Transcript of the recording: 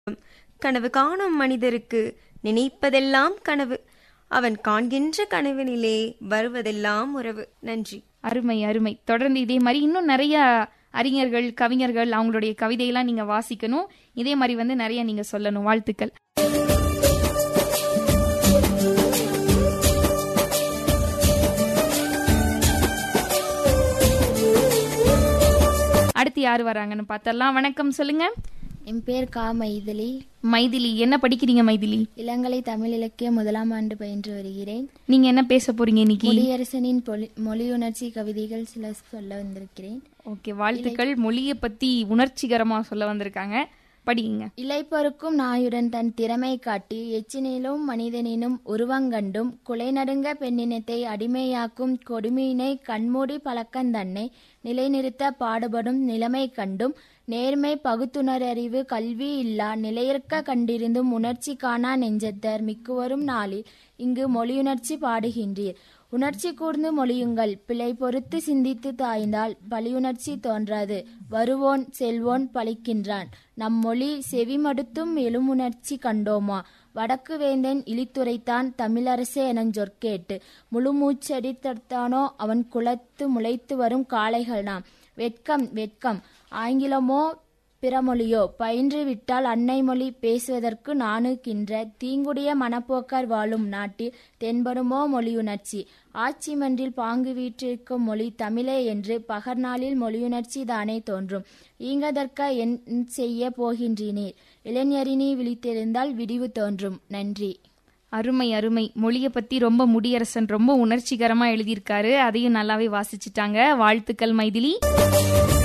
கனவு காணும் மனிதருக்கு நினைப்பதெல்லாம் கனவு அவன் காண்கின்ற கனவினிலே வருவதெல்லாம் உறவு நன்றி அருமை அருமை தொடர்ந்து இதே மாதிரி இன்னும் நிறைய அறிஞர்கள் கவிஞர்கள் அவங்களுடைய கவிதையெல்லாம் நீங்க வாசிக்கணும் இதே மாதிரி வந்து நிறைய நீங்க சொல்லணும் வாழ்த்துக்கள் அடுத்து யார் வராங்கன்னு பார்த்தரலாம் வணக்கம் சொல்லுங்க என் பேர் கா மைதிலி மைதிலி என்ன படிக்கிறீங்க மைதிலி இளங்கலை தமிழ் இலக்கிய முதலாம் ஆண்டு பயின்று வருகிறேன் நீங்க என்ன பேச போறீங்க இன்னைக்கு குடியரசனின் பொலி- மொழியுணர்ச்சி கவிதைகள் சில சொல்ல வந்திருக்கிறேன் ஓகே வாழ்த்துக்கள் மொழியை பத்தி உணர்ச்சிகரமா சொல்ல வந்திருக்காங்க படிங்க இலைப்பொறுக்கும் நாயுடன் தன் திறமை காட்டி எச்சினிலும் மனிதனினும் உருவங்கண்டும் குலை நடுங்க பெண்ணினத்தை அடிமையாக்கும் கொடுமையினை கண்மூடி பழக்கந்தன்னை நிலைநிறுத்த பாடுபடும் நிலைமை கண்டும் நேர்மை பகுத்துணரறிவு கல்வி இல்லா நிலையிற்க கண்டிருந்தும் உணர்ச்சி காணா நெஞ்சத்தர் மிக்குவரும் நாளில் இங்கு மொழியுணர்ச்சி பாடுகின்றீர் உணர்ச்சி கூர்ந்து மொழியுங்கள் பிழை பொறுத்து சிந்தித்து தாய்ந்தால் பலியுணர்ச்சி தோன்றாது வருவோன் செல்வோன் பழிக்கின்றான் நம் மொழி செவிமடுத்தும் எழுமுணர்ச்சி கண்டோமா வடக்கு வேந்தன் இழித்துரைத்தான் தமிழரசே எனச் சொற்கேட்டு முழு மூச்சடித்தானோ அவன் குலத்து முளைத்து வரும் காளைகள் நாம் வெட்கம் வெட்கம் ஆங்கிலமோ பிறமொழியோ பயின்று விட்டால் அன்னை மொழி பேசுவதற்கு நாணுகின்ற தீங்குடைய மனப்போக்கர் வாழும் நாட்டில் தென்படுமோ மொழியுணர்ச்சி ஆட்சி மன்றில் பாங்கு வீற்றிருக்கும் மொழி தமிழே என்று பகர்நாளில் மொழியுணர்ச்சி தானே தோன்றும் ஈங்கதற்க என் செய்ய போகின்றீனீர் இளைஞரினி விழித்தெழுந்தால் விடிவு தோன்றும் நன்றி அருமை அருமை மொழியை பத்தி ரொம்ப முடியரசன் ரொம்ப உணர்ச்சிகரமா எழுதியிருக்காரு அதையும் நல்லாவே வாசிச்சிட்டாங்க வாழ்த்துக்கள் மைதிலி